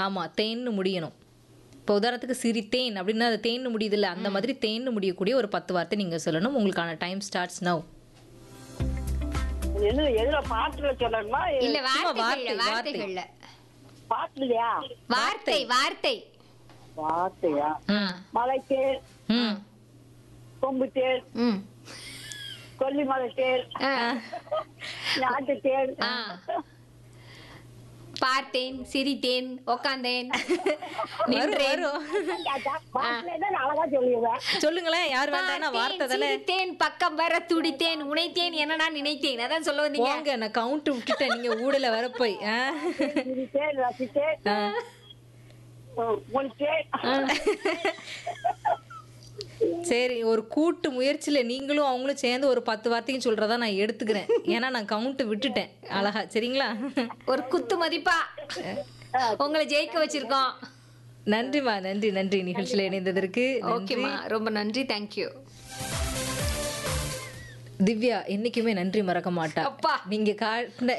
ஆமா தேன்னு முடியணும் இப்போ உதாரணத்துக்கு சிரித்தேன் அப்படின்னா அது தேன்னு முடியுது இல்ல அந்த மாதிரி தேன்னு முடியக்கூடிய ஒரு பத்து வார்த்தை நீங்க சொல்லணும் உங்களுக்கான டைம் ஸ்டார்ட்ஸ் நவ் எதுல எதுல பாட்டுல சொல்லணுமா இல்ல சும்மா வார்த்தைகள்ல வார்த்தை, வார்த்தைகள்ல பாட்டுலயா வார்த்தை வார்த்தை வார்த்தையா ஆ. மலைத்தேர் ம் கொம்பு தேர் ம் கொல்லிமலை தேர் ஆ. நாட்டு தேர் ஆ. பார்த்தேன் சிரித்தேன் உக்காந்தேன் வரும் நின்றேன் வரும் பாட்டுல தான் நான் அழகா சொல்லிடுவேன் சொல்லுங்களேன் யார் வேண்டாம்னா வார்த்தை பார்த்தேன், தானே சிரித்தேன் பக்கம் வர துடித்தேன் உனைத்தேன் என்ன நான் நினைத்தேன் அதான் சொல்ல வந்தீங்க போங்க நான் கவுண்ட் விட்டுட்டேன் நீங்க ஊடல வர போய் ஆ. சிரித்தேன் ரசித்தேன் ஆ. முடித்தேன் சரி ஒரு கூட்டு முயற்சியில நீங்களும் அவங்களும் சேர்ந்து ஒரு பத்து வார்த்தையும் சொல்றதா நான் எடுத்துக்கிறேன் ஏன்னா நான் கவுண்ட் விட்டுட்டேன் அழகா சரிங்களா ஒரு குத்து மதிப்பா உங்களை ஜெயிக்க வச்சிருக்கோம் நன்றிமா நன்றி நன்றி நிகழ்ச்சியில இணைந்ததற்கு நன்றி. ஓகேம்மா ரொம்ப நன்றி தேங்க்யூ திவ்யா என்னைக்குமே நன்றி மறக்க மாட்டா அப்பா. நீங்க காட்டின